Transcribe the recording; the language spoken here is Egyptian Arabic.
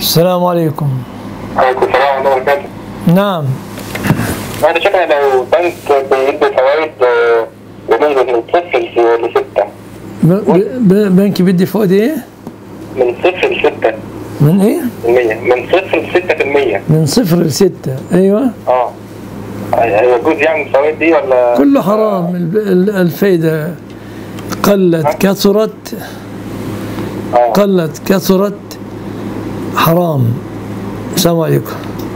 السلام عليكم عليكم السلام ورحمة الله وبركاته نعم أنا شايف إن لو بنك بيدي فوائد آه، بنسبة من صفر ل- لستة ب- ب- ب- بنك بدي فوق ايه من صفر لستة من ايه في المية من صفر لستة في المية من صفر لستة ايوه اه يجوز يعني الفوائد دي ولا كله حرام الب- ال- الفايدة قلت كثرت اه قلت كثرت حرام السلام عليكم